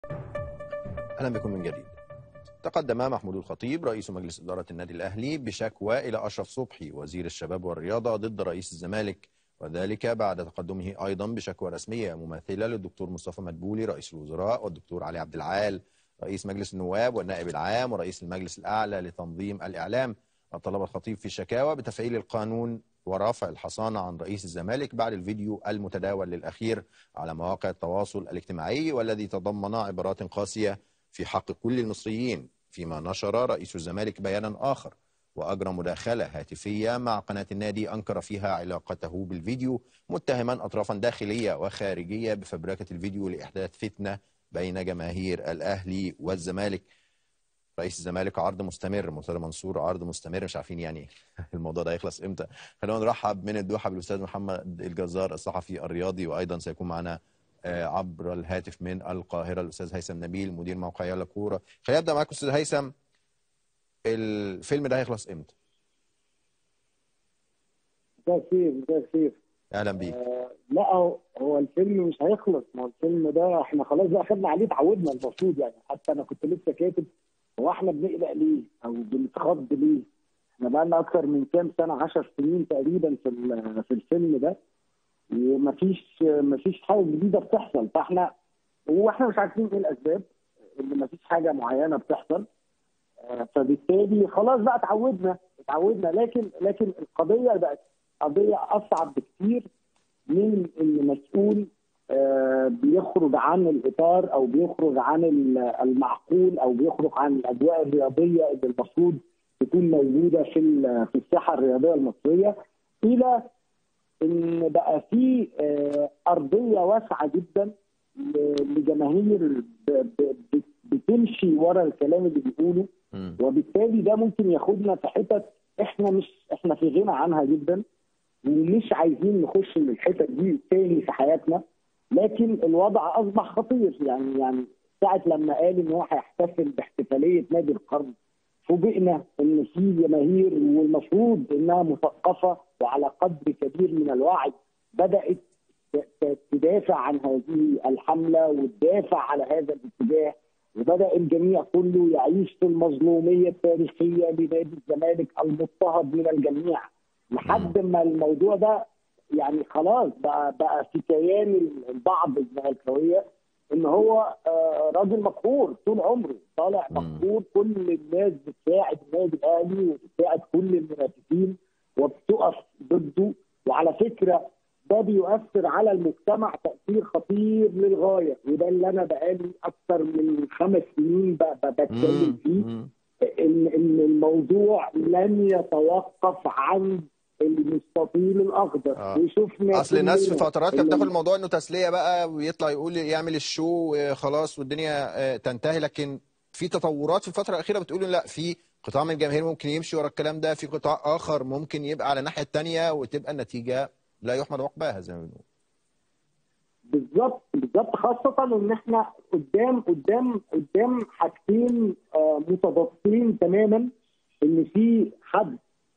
اهلا بكم من جديد. تقدم محمود الخطيب رئيس مجلس اداره النادي الاهلي بشكوى الى اشرف صبحي وزير الشباب والرياضه ضد رئيس الزمالك وذلك بعد تقدمه ايضا بشكوى رسميه مماثله للدكتور مصطفى مدبولي رئيس الوزراء والدكتور علي عبد العال رئيس مجلس النواب والنائب العام ورئيس المجلس الاعلى لتنظيم الاعلام وطلب الخطيب في الشكاوى بتفعيل القانون ورفع الحصانة عن رئيس الزمالك بعد الفيديو المتداول للأخير على مواقع التواصل الاجتماعي والذي تضمن عبارات قاسية في حق كل المصريين فيما نشر رئيس الزمالك بيانا آخر وأجرى مداخلة هاتفية مع قناة النادي أنكر فيها علاقته بالفيديو متهما أطرافا داخلية وخارجية بفبركة الفيديو لإحداث فتنة بين جماهير الأهلي والزمالك رئيس الزمالك عرض مستمر مرتضى منصور عرض مستمر مش عارفين يعني الموضوع ده هيخلص امتى خلونا نرحب من الدوحه بالاستاذ محمد الجزار الصحفي الرياضي وايضا سيكون معنا عبر الهاتف من القاهره الاستاذ هيثم نبيل مدير موقع يلا كوره خلينا نبدا معاك استاذ هيثم الفيلم ده هيخلص امتى؟ مساء الخير مساء الخير اهلا بيك آه لا هو هو الفيلم مش هيخلص ما هو الفيلم ده احنا خلاص بقى خدنا عليه اتعودنا المفروض يعني حتى انا كنت لسه كاتب هو احنا بنقلق ليه او بنتخض ليه؟ احنا بقى لنا اكثر من كام سنه 10 سنين تقريبا في في الفيلم ده ومفيش مفيش حاجه جديده بتحصل فاحنا واحنا مش عارفين ايه الاسباب ان مفيش حاجه معينه بتحصل فبالتالي خلاص بقى اتعودنا اتعودنا لكن لكن القضيه بقت قضيه اصعب بكتير من ان مسؤول بيخرج عن الاطار او بيخرج عن المعقول او بيخرج عن الاجواء الرياضيه اللي المفروض تكون موجوده في في الساحه الرياضيه المصريه الى ان بقى في ارضيه واسعه جدا لجماهير بتمشي ورا الكلام اللي بيقوله وبالتالي ده ممكن ياخدنا في حتت احنا مش احنا في غنى عنها جدا ومش عايزين نخش من الحتت دي تاني في حياتنا لكن الوضع اصبح خطير يعني يعني ساعه لما قال ان هو هيحتفل باحتفاليه نادي القرن فوجئنا ان في جماهير والمفروض انها مثقفه وعلى قدر كبير من الوعي بدات تدافع عن هذه الحمله وتدافع على هذا الاتجاه وبدا الجميع كله يعيش في المظلوميه التاريخيه لنادي الزمالك المضطهد من الجميع لحد ما الموضوع ده يعني خلاص بقى بقى في كيان البعض الزملكاويه ان هو راجل مقهور طول عمره طالع مقهور كل الناس بتساعد النادي الاهلي وبتساعد كل المنافسين وبتقف ضده وعلى فكره ده بيؤثر على المجتمع تاثير خطير للغايه وده اللي انا بقالي اكثر من خمس سنين بتكلم فيه ان ان الموضوع لن يتوقف عند المستطيل الاخضر آه. وشفنا اصل الناس في كلنا فترات كانت إن- بتاخد الموضوع انه تسليه بقى ويطلع يقول يعمل الشو خلاص والدنيا آه، تنتهي لكن في تطورات في الفتره الاخيره بتقول إن لا في قطاع من الجماهير ممكن يمشي ورا الكلام ده في قطاع اخر ممكن يبقى على الناحيه الثانيه وتبقى النتيجه لا يحمد عقباها زي ما بنقول بالظبط بالظبط خاصة ان احنا قدام قدام قدام حاجتين آه، متضادين تماما ان في حد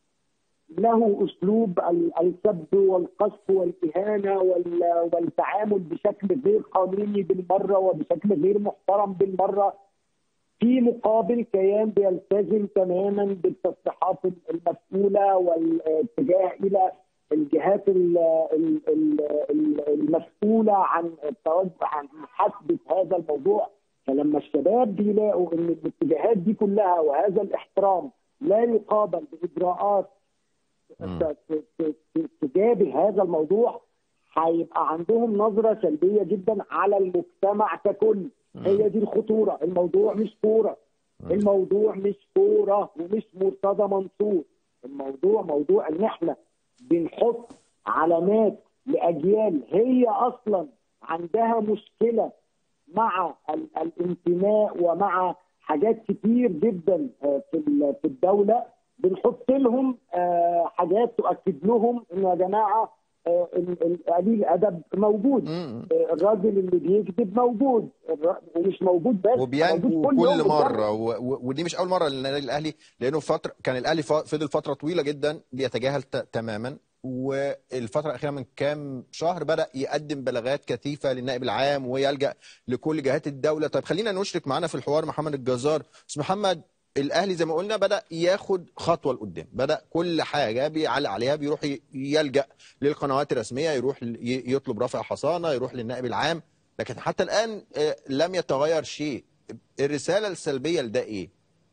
له اسلوب ال- السب والقذف والاهانه وال- والتعامل بشكل غير قانوني بالمره وبشكل غير محترم بالمره في مقابل كيان بيلتزم تماما بالتصريحات المسؤوله والاتجاه الى الجهات ال- ال- ال- ال- المسؤوله عن التوجه عن محاسبه هذا الموضوع فلما الشباب بيلاقوا ان الاتجاهات دي كلها وهذا الاحترام لا يقابل باجراءات مم. ت- ت- ت- تجابه هذا الموضوع هيبقى عندهم نظره سلبيه جدا على المجتمع ككل هي دي الخطوره الموضوع مش كوره الموضوع مش كوره ومش مرتضى منصور الموضوع موضوع ان احنا بنحط علامات لاجيال هي اصلا عندها مشكله مع ال- الانتماء ومع حاجات كتير جدا آه، في ال- في الدوله بنحط لهم آه، حاجات تؤكد لهم انه يا جماعه آه، ال- ال- قليل الادب موجود مم. آه، الراجل اللي بيكذب موجود الر- ومش موجود بس وبينجو موجود كل يوم مره قدامنا. و... و... ودي مش اول مره للنادي الاهلي لانه فتره كان الاهلي ف... فضل فتره طويله جدا بيتجاهل ت... تماما والفتره الاخيره من كام شهر بدا يقدم بلاغات كثيفه للنائب العام ويلجا لكل جهات الدوله طيب خلينا نشرك معانا في الحوار محمد الجزار استاذ محمد الاهلي زي ما قلنا بدا ياخد خطوه لقدام بدا كل حاجه بيعلق عليها بيروح ي- يلجا للقنوات الرسميه يروح ل- ي- يطلب رفع حصانه يروح للنائب العام لكن حتى الان آه، لم يتغير شيء الرساله السلبيه لده ايه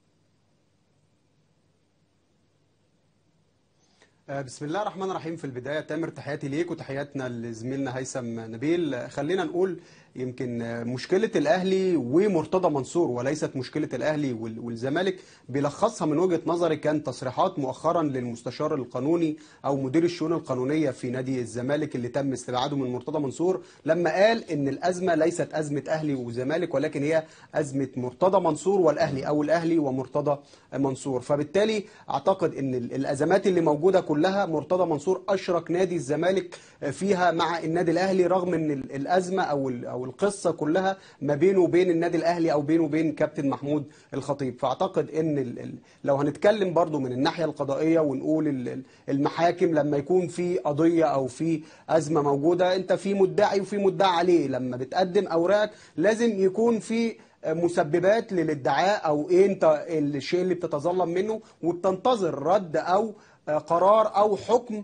آه، بسم الله الرحمن الرحيم في البداية تامر تحياتي ليك وتحياتنا لزميلنا هيثم نبيل آه، خلينا نقول يمكن آه، مشكلة الأهلي ومرتضى منصور وليست مشكلة الأهلي وال- والزمالك بيلخصها من وجهة نظري كان تصريحات مؤخرا للمستشار القانوني أو مدير الشؤون القانونية في نادي الزمالك اللي تم استبعاده من مرتضى منصور لما قال إن الأزمة ليست أزمة أهلي وزمالك ولكن هي أزمة مرتضى منصور والأهلي أو الأهلي ومرتضى منصور فبالتالي أعتقد إن ال- الأزمات اللي موجودة كلها مرتضى منصور أشرك نادي الزمالك فيها مع النادي الأهلي رغم إن ال- الأزمة أو ال- أو القصة كلها ما بينه وبين النادي الأهلي أو بينه وبين كابتن محمود الخطيب فأعتقد إن ال- ال- لو هنتكلم برضو من الناحية القضائية ونقول ال- ال- المحاكم لما يكون في قضية أو في أزمة موجودة أنت في مدعي وفي مدعي عليه لما بتقدم أوراق لازم يكون في مسببات للادعاء او ايه انت الشيء اللي بتتظلم منه وبتنتظر رد او قرار او حكم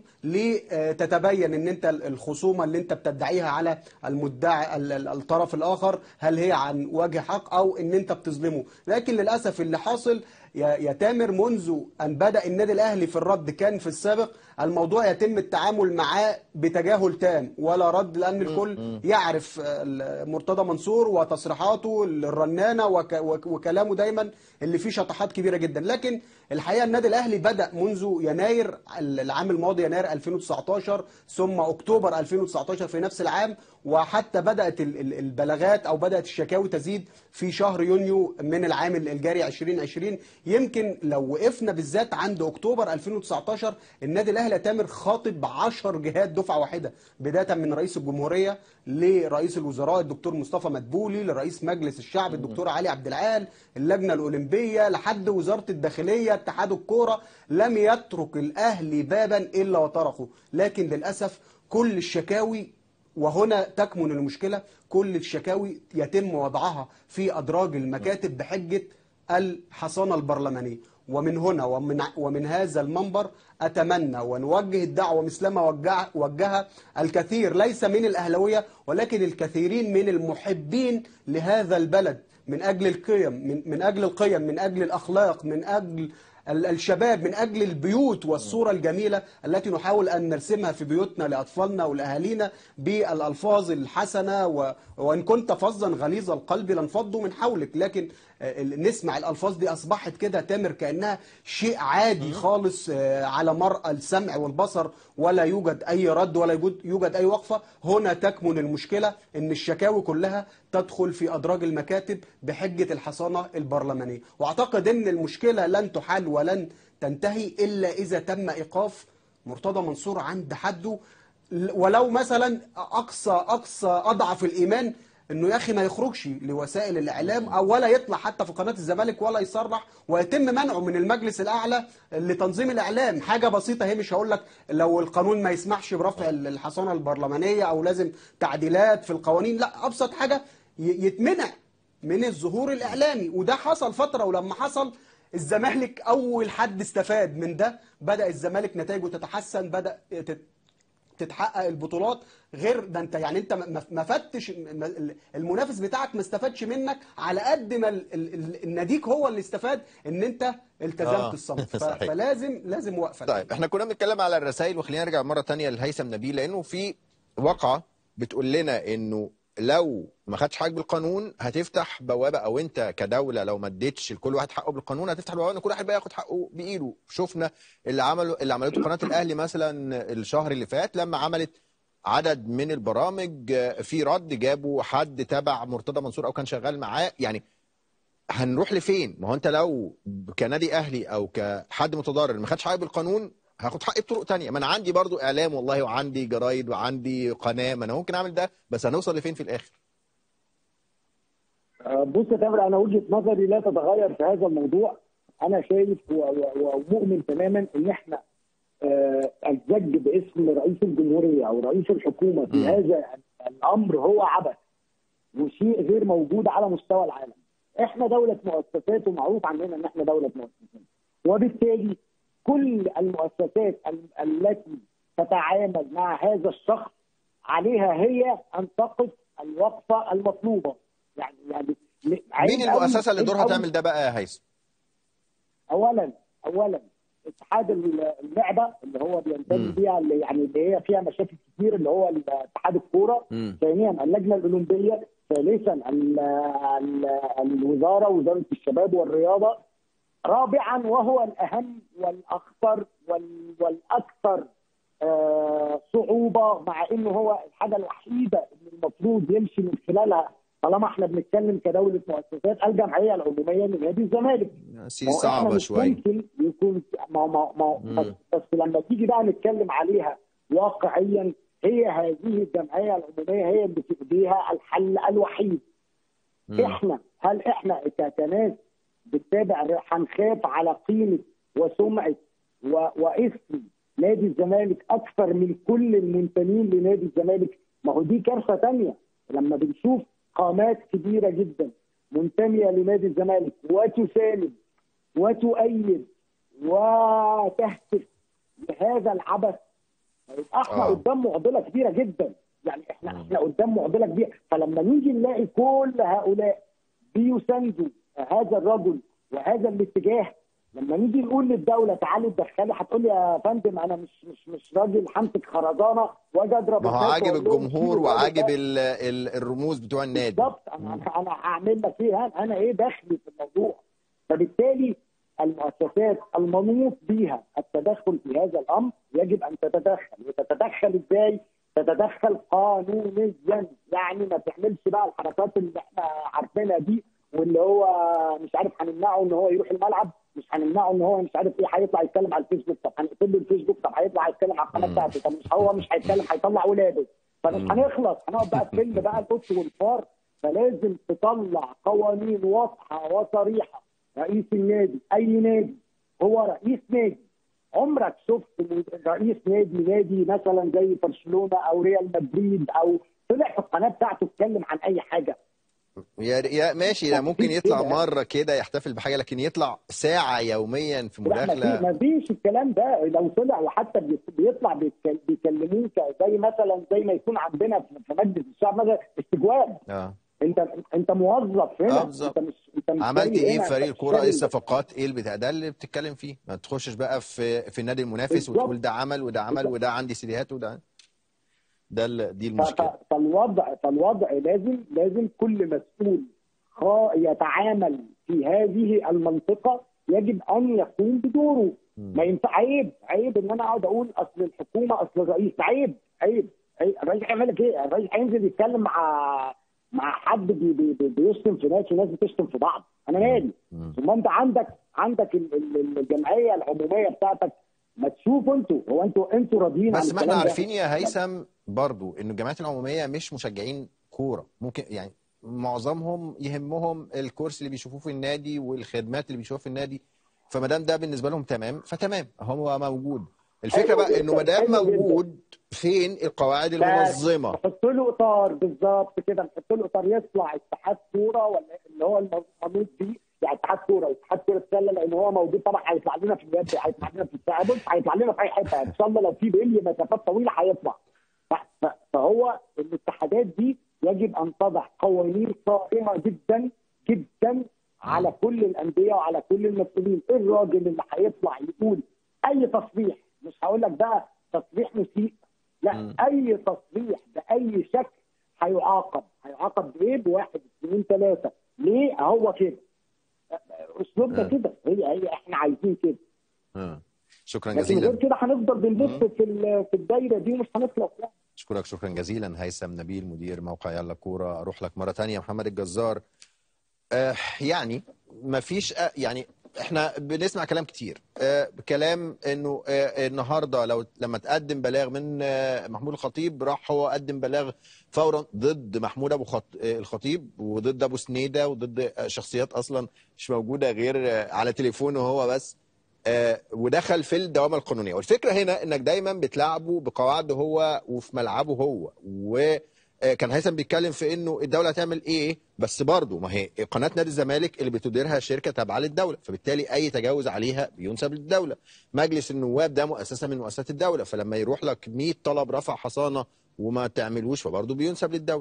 لتتبين ان انت الخصومه اللي انت بتدعيها على المدعي ال- ال- الطرف الاخر هل هي عن وجه حق او ان انت بتظلمه لكن للاسف اللي حاصل يا يا تامر منذ ان بدا النادي الاهلي في الرد كان في السابق الموضوع يتم التعامل معاه بتجاهل تام ولا رد لان الكل يعرف آه، مرتضى منصور وتصريحاته الرنانه وك وك- وكلامه دايما اللي فيه شطحات كبيره جدا لكن الحقيقه النادي الاهلي بدا منذ يناير العام الماضي يناير 2019 ثم اكتوبر 2019 في نفس العام وحتى بدات ال- ال- البلاغات او بدات الشكاوي تزيد في شهر يونيو من العام الجاري 2020 يمكن لو وقفنا بالذات عند اكتوبر 2019 النادي الاهلي يا تامر خاطب 10 جهات دفعه واحده بدايه من رئيس الجمهوريه لرئيس الوزراء الدكتور مصطفى مدبولي لرئيس مجلس الشعب الدكتور علي عبد العال اللجنه الاولمبيه لحد وزاره الداخليه اتحاد الكوره لم يترك الاهلي بابا الا وطرقه لكن للاسف كل الشكاوي وهنا تكمن المشكلة كل الشكاوي يتم وضعها في أدراج المكاتب بحجة الحصانة البرلمانية ومن هنا ومن, ومن هذا المنبر أتمنى ونوجه الدعوة مثلما وجه وجهها الكثير ليس من الأهلوية ولكن الكثيرين من المحبين لهذا البلد من أجل القيم من, من أجل القيم من أجل الأخلاق من أجل ال- الشباب من أجل البيوت والصورة الجميلة التي نحاول أن نرسمها في بيوتنا لأطفالنا ولأهالينا بالألفاظ الحسنة و... وإن كنت فظا غليظ القلب لانفضوا من حولك لكن آه، ال- نسمع الألفاظ دي أصبحت كده تامر كأنها شيء عادي خالص آه، على مرأى السمع والبصر ولا يوجد أي رد ولا يوجد, يوجد أي وقفة هنا تكمن المشكلة أن الشكاوي كلها تدخل في أدراج المكاتب بحجة الحصانة البرلمانية وأعتقد أن المشكلة لن تحل ولن تنتهي إلا إذا تم إيقاف مرتضى منصور عند حده ولو مثلا أقصى أقصى أضعف الإيمان انه يا اخي ما يخرجش لوسائل الاعلام او ولا يطلع حتى في قناه الزمالك ولا يصرح ويتم منعه من المجلس الاعلى لتنظيم الاعلام حاجه بسيطه هي مش هقول لك لو القانون ما يسمحش برفع الحصانه البرلمانيه او لازم تعديلات في القوانين لا ابسط حاجه ي- يتمنع من الظهور الاعلامي وده حصل فتره ولما حصل الزمالك اول حد استفاد من ده بدا الزمالك نتائجه تتحسن بدا تت- تتحقق البطولات غير ده انت يعني انت ما ما فتش ما- المنافس بتاعك ما استفادش منك على قد ما ال- ال- ال- الناديك هو اللي استفاد ان انت التزمت آه، الصمت ف- صحيح. فلازم لازم وقفه طيب احنا كنا بنتكلم على الرسائل وخلينا نرجع مره تانية لهيثم نبيل لانه في واقعه بتقول لنا انه لو ما خدش حقك بالقانون هتفتح بوابه او انت كدوله لو ما اديتش لكل واحد حقه بالقانون هتفتح بوابه ان كل واحد بقى ياخد حقه بايده شفنا اللي عملوا اللي عملته قناه الاهلي مثلا الشهر اللي فات لما عملت عدد من البرامج آه، في رد جابوا حد تبع مرتضى منصور او كان شغال معاه يعني هنروح لفين؟ ما هو انت لو كنادي اهلي او كحد متضرر ما خدش حقي بالقانون هاخد حقي بطرق تانية ما انا عندي برضو اعلام والله وعندي جرايد وعندي قناه ما انا ممكن اعمل ده بس هنوصل لفين في الاخر؟ آه، بص يا تامر انا وجهه نظري لا تتغير في هذا الموضوع انا شايف و- و- ومؤمن تماما ان احنا آه، الزج باسم رئيس الجمهوريه او رئيس الحكومه في مم. هذا الامر هو عبث وشيء غير موجود على مستوى العالم. احنا دوله مؤسسات ومعروف عننا ان احنا دوله مؤسسات. وبالتالي كل المؤسسات ال- التي تتعامل مع هذا الشخص عليها هي ان تقف الوقفه المطلوبه. يعني يعني عيب مين أوي- المؤسسه اللي عيب دورها أوي تعمل ده بقى يا هيثم اولا اولا اتحاد اللعبه اللي هو بينتمي مم. فيها اللي يعني اللي هي فيها مشاكل كتير اللي هو اتحاد الكوره مم. ثانيا اللجنه الاولمبيه ثالثا ال- ال- الوزاره وزاره الشباب والرياضه رابعا وهو الاهم والاخطر وال- والاكثر آه، صعوبه مع انه هو الحاجه الوحيده اللي المفروض يمشي من خلالها طالما احنا بنتكلم كدوله مؤسسات الجمعيه العموميه لنادي الزمالك سي ما هو إحنا صعبه مش شويه ممكن يكون ما ما ما مم. بس, بس لما تيجي بقى نتكلم عليها واقعيا هي هذه الجمعيه العموميه هي اللي في ايديها الحل الوحيد مم. احنا هل احنا ك- كناس بتتابع هنخاف على قيمه وسمعه و- واسم نادي الزمالك اكثر من كل المنتمين لنادي الزمالك ما هو دي كارثه تانية لما بنشوف قامات كبيره جدا منتميه لنادي الزمالك وتساند وتؤيد وتهتف لهذا العبث يبقى احنا آه. قدام معضله كبيره جدا يعني احنا مم. احنا قدام معضله كبيره فلما نيجي نلاقي كل هؤلاء بيساندوا هذا الرجل وهذا الاتجاه لما نيجي نقول للدوله تعالي اتدخلي هتقول لي يا فندم انا مش مش مش راجل همسك خرزانه واجي اضرب ما هو الناس عاجب وأقول لهم الجمهور شيلوا الراجل وعاجب ده. ال- ال- الرموز بتوع النادي بالظبط انا انا أنا هعمل لك ايه انا أنا ايه دخلي في الموضوع فبالتالي المؤسسات المنوط بها التدخل في هذا الامر يجب ان تتدخل وتتدخل ازاي؟ تتدخل قانونيا يعني ما تعملش بقى الحركات اللي احنا عارفينها دي واللي هو مش عارف هنمنعه ان هو يروح الملعب مش هنمنعه ان هو مش عارف ايه هيطلع يتكلم على الفيسبوك طب هنقفل له الفيسبوك طب هيطلع يتكلم على القناه مم. بتاعته طب مش هو مش هيتكلم هيطلع ولاده فمش مم. هنخلص هنقعد بقى فيلم بقى القط والفار فلازم تطلع قوانين واضحه وصريحه رئيس النادي اي نادي هو رئيس نادي عمرك شفت رئيس نادي نادي مثلا زي برشلونه او ريال مدريد او طلع في القناه بتاعته اتكلم عن اي حاجه يا يا ماشي ده طب ممكن في يطلع كده. مره كده يحتفل بحاجه لكن يطلع ساعه يوميا في لا ما في- مداخله ما فيش الكلام ده لو طلع وحتى بي- بيطلع بيتكل- بيكلموه ك- زي مثلا زي ما يكون عندنا في في مجلس الشعب مثلا استجواب اه انت انت موظف هنا آه، بالظبط. انت مش انت مش عملت جاي ايه هنا في فريق الكوره ايه تشتغل. الصفقات ايه البتاع ده اللي بتتكلم فيه ما تخشش بقى في في النادي المنافس بالظبط. وتقول ده عمل وده عمل بالظبط. وده عندي سيديهات وده ده ال- دي ف- المشكله ف- فالوضع فالوضع لازم لازم كل مسؤول خا- يتعامل في هذه المنطقه يجب ان يقوم بدوره مم. ما ينفع عيب عيب ان انا اقعد اقول اصل الحكومه اصل الرئيس عيب عيب عيب. الرئيس هيعمل لك ايه؟ الرئيس هينزل يتكلم مع مع حد بي بي بي بيشتم في ناس وناس بتشتم في بعض انا مالي مم. ثم انت عندك عندك ال- ال- الجمعيه العموميه بتاعتك ما تشوفوا انتوا هو انتوا انتوا راضيين عن بس ما احنا الكلام ده؟ عارفين يا هيثم برضو ان الجامعات العموميه مش مشجعين كوره ممكن يعني معظمهم يهمهم الكورس اللي بيشوفوه في النادي والخدمات اللي بيشوفوها في النادي فما دام ده بالنسبه لهم تمام فتمام هو موجود الفكره حلو بقى انه ما دام جداً، حلو جداً. موجود فين القواعد بس المنظمه نحط له اطار بالظبط كده نحط له اطار يطلع اتحاد كوره ولا اللي هو المنوط بيه يعني اتحاد كوره واتحاد كوره سله لان هو موجود طبعا هيطلع لنا في اليد هيطلع لنا في الساعه بص هيطلع لنا في اي حته ان شاء الله لو في بيلي مسافات طويله هيطلع ف- ف- فهو الاتحادات دي يجب ان تضع قوانين صارمه جدا جدا على كل الانديه وعلى كل المسؤولين الراجل اللي هيطلع يقول اي تصريح مش هقول لك بقى تصريح مسيء لا مم. اي تصريح باي شكل هيعاقب هيعاقب بايه بواحد اثنين ثلاثه ليه هو كده اسلوبنا آه. كده هي هي احنا عايزين كده آه. شكرا لكن جزيلا غير كده هنفضل بنلف في ال- في الدايره دي ومش هنخلص يعني اشكرك شكرا جزيلا هيثم نبيل مدير موقع يلا كوره اروح لك مره تانية محمد الجزار آه يعني ما فيش آه يعني احنا بنسمع كلام كتير آه كلام انه آه النهارده لو لما تقدم بلاغ من آه محمود الخطيب راح هو قدم بلاغ فورا ضد محمود ابو خط... آه الخطيب وضد ابو سنيده وضد آه شخصيات اصلا مش موجوده غير آه على تليفونه هو بس آه، ودخل في الدوامه القانونيه والفكره هنا انك دايما بتلعبه بقواعده هو وفي ملعبه هو وكان هيثم بيتكلم في انه الدوله هتعمل ايه بس برضه ما هي قناه نادي الزمالك اللي بتديرها شركه تابعه للدوله فبالتالي اي تجاوز عليها بينسب للدوله مجلس النواب ده مؤسسه من مؤسسات الدوله فلما يروح لك 100 طلب رفع حصانه وما تعملوش فبرضه بينسب للدوله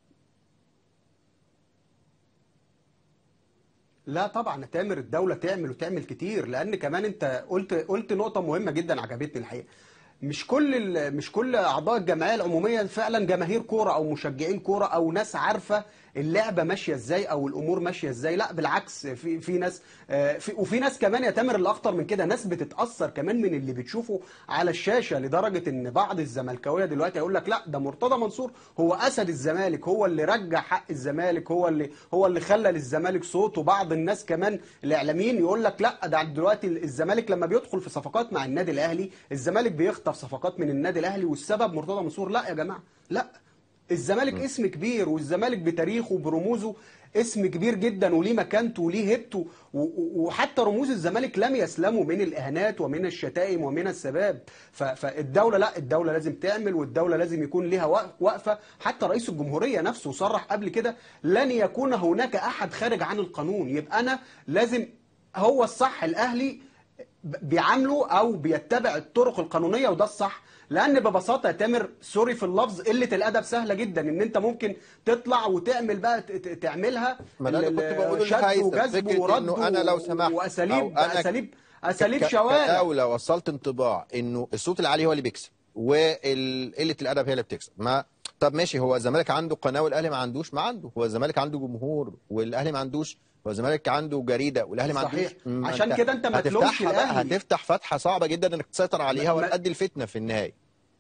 لا طبعا تامر الدولة تعمل وتعمل كتير لأن كمان أنت قلت قلت نقطة مهمة جدا عجبتني الحقيقة مش كل ال- مش كل أعضاء الجمعية العمومية فعلا جماهير كورة أو مشجعين كورة أو ناس عارفة اللعبة ماشية ازاي أو الأمور ماشية ازاي لا بالعكس في في ناس آه، في وفي ناس كمان يا تامر اللي أخطر من كده ناس بتتأثر كمان من اللي بتشوفه على الشاشة لدرجة إن بعض الزملكاوية دلوقتي يقول لك لا ده مرتضى منصور هو أسد الزمالك هو اللي رجع حق الزمالك هو اللي هو اللي خلى للزمالك صوت وبعض الناس كمان الاعلاميين يقول لك لا ده دلوقتي الزمالك لما بيدخل في صفقات مع النادي الاهلي الزمالك بيخطف صفقات من النادي الاهلي والسبب مرتضى منصور لا يا جماعه لا الزمالك اسم كبير والزمالك بتاريخه وبرموزه اسم كبير جدا وليه مكانته وليه هيبته و- و- وحتى رموز الزمالك لم يسلموا من الاهانات ومن الشتائم ومن السباب ف- فالدوله لا الدوله لازم تعمل والدوله لازم يكون ليها وق- وقفه حتى رئيس الجمهوريه نفسه صرح قبل كده لن يكون هناك احد خارج عن القانون يبقى انا لازم هو الصح الاهلي بيعاملوا او بيتبع الطرق القانونيه وده الصح لان ببساطه يا تامر سوري في اللفظ قله الادب سهله جدا ان انت ممكن تطلع وتعمل بقى ت- ت- تعملها ما ده اللي ال- كنت بقوله شد لهيثم، وجذب فكرة ورد إنه أنا لو سمحت واساليب أو أنا اساليب اساليب ك- شوارع كدولة وصلت انطباع انه الصوت العالي هو اللي بيكسب وقله الادب هي اللي بتكسب ما طب ماشي هو الزمالك عنده قناه والاهلي ما عندوش ما عنده هو الزمالك عنده جمهور والاهلي ما عندوش هو الزمالك عنده جريده والاهلي ما صحيح. عندوش ما عشان كده أنت ما تلومش هتفتحها بقى، الأهلي. هتفتح فتحه صعبه جدا انك تسيطر عليها ما- ما- وتؤدي الفتنه في النهايه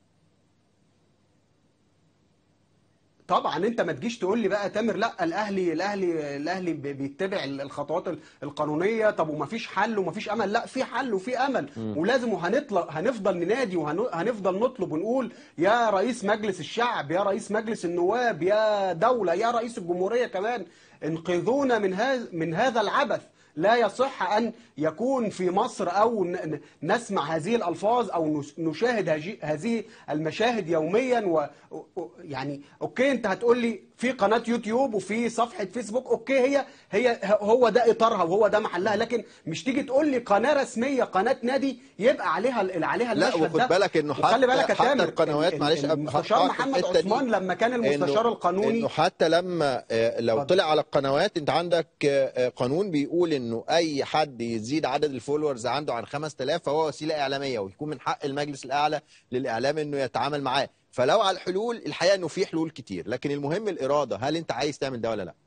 طبعا انت ما تجيش تقول لي بقى يا تامر لا الاهلي الاهلي الاهلي بي- بيتبع الخطوات ال- القانونيه طب وما فيش حل وما فيش امل لا في حل وفي امل ولازم وهنطلع هنفضل ننادي وهنفضل نطلب ونقول يا رئيس مجلس الشعب يا رئيس مجلس النواب يا دوله يا رئيس الجمهوريه كمان انقذونا من هذا من هذا العبث لا يصح أن يكون في مصر أو ن- ن- نسمع هذه الألفاظ أو نس- نشاهد هجي- هذه المشاهد يوميا و و- يعني أوكي أنت هتقول لي في قناة يوتيوب وفي صفحة فيسبوك أوكي هي هي هو ده إطارها وهو ده محلها لكن مش تيجي تقول لي قناة رسمية قناة نادي يبقى عليها ال- عليها لا المشهد وخد ده بالك انه وخلي حتى بالك يا حتى تامر القنوات ال- معلش ال- أب- المستشار هقطعك في محمد الحتة دي. عثمان لما كان المستشار إنه- القانوني انه حتى لما آه، لو اتفضل. طلع على القنوات انت عندك آه، آه، قانون بيقول انه اي حد يزيد عدد الفولورز عنده عن 5000 فهو وسيله اعلاميه ويكون من حق المجلس الاعلى للاعلام انه يتعامل معاه فلو على الحلول الحقيقه انه في حلول كتير لكن المهم الاراده هل انت عايز تعمل ده ولا لا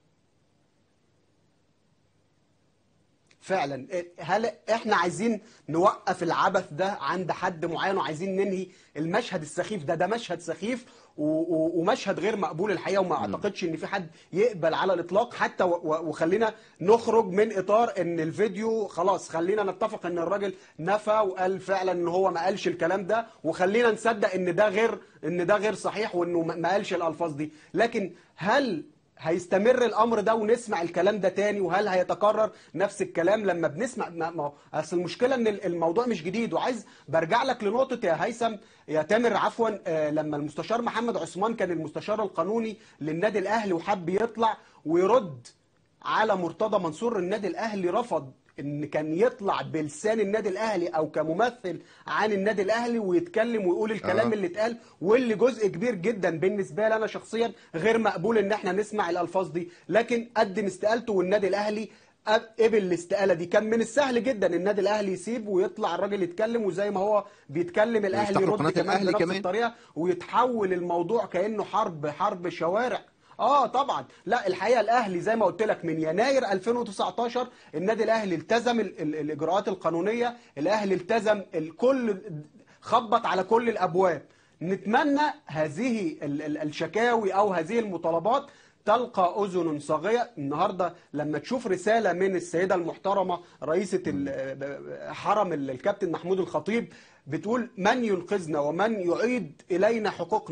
فعلا هل احنا عايزين نوقف العبث ده عند حد معين وعايزين ننهي المشهد السخيف ده ده مشهد سخيف و- و- ومشهد غير مقبول الحقيقه وما اعتقدش ان في حد يقبل على الاطلاق حتى و- و- وخلينا نخرج من اطار ان الفيديو خلاص خلينا نتفق ان الراجل نفى وقال فعلا ان هو ما قالش الكلام ده وخلينا نصدق ان ده غير ان ده غير صحيح وانه ما ما قالش الالفاظ دي لكن هل هيستمر الامر ده ونسمع الكلام ده تاني وهل هيتكرر نفس الكلام لما بنسمع ما ما هو اصل المشكله ان الموضوع مش جديد وعايز برجع لك لنقطه يا هيثم يا تامر عفوا آه، لما المستشار محمد عثمان كان المستشار القانوني للنادي الاهلي وحب يطلع ويرد على مرتضى منصور النادي الاهلي رفض ان كان يطلع بلسان النادي الاهلي او كممثل عن النادي الاهلي ويتكلم ويقول الكلام آه. اللي اتقال واللي جزء كبير جدا بالنسبه لي انا شخصيا غير مقبول ان احنا نسمع الالفاظ دي لكن قدم استقالته والنادي الاهلي أب- قبل الاستقاله دي كان من السهل جدا النادي الاهلي يسيب ويطلع الراجل يتكلم وزي ما هو بيتكلم الاهلي ويفتح له يرد قناة كمان الأهلي بنفس كمان. الطريقه ويتحول الموضوع كانه حرب حرب شوارع اه طبعا لا الحقيقه الاهلي زي ما قلت لك من يناير 2019 النادي الاهلي التزم ال ال الاجراءات القانونيه الاهلي التزم الكل خبط على كل الابواب نتمنى هذه ال ال الشكاوي او هذه المطالبات تلقى اذن صاغيه النهارده لما تشوف رساله من السيده المحترمه رئيسه ال- حرم ال- الكابتن محمود الخطيب بتقول من ينقذنا ومن يعيد الينا حقوقنا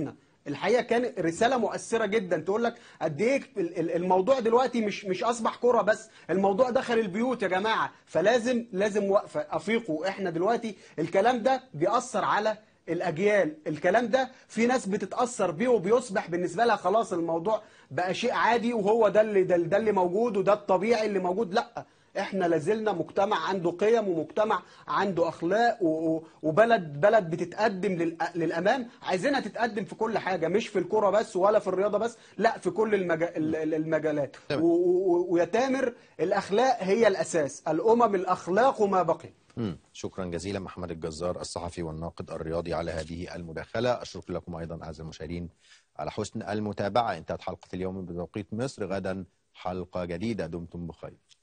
الحقيقه كان رساله مؤثره جدا تقول لك قد ايه ال- ال- الموضوع دلوقتي مش مش اصبح كره بس الموضوع دخل البيوت يا جماعه فلازم لازم وقفه افيقوا احنا دلوقتي الكلام ده بيأثر على الاجيال الكلام ده في ناس بتتاثر بيه وبيصبح بالنسبه لها خلاص الموضوع بقى شيء عادي وهو ده اللي ده, ده اللي موجود وده الطبيعي اللي موجود لا احنا لازلنا مجتمع عنده قيم ومجتمع عنده اخلاق و- و- وبلد بلد بتتقدم للأ- للامام عايزينها تتقدم في كل حاجه مش في الكوره بس ولا في الرياضه بس لا في كل المجا... ال- ال- المجالات تمام. و- و- ويا تامر الاخلاق هي الاساس الامم الاخلاق ما بقي مم. شكرا جزيلا محمد الجزار الصحفي والناقد الرياضي على هذه المداخلة أشكر لكم أيضا أعزائي المشاهدين على حسن المتابعة انتهت حلقة اليوم بتوقيت مصر غدا حلقة جديدة دمتم بخير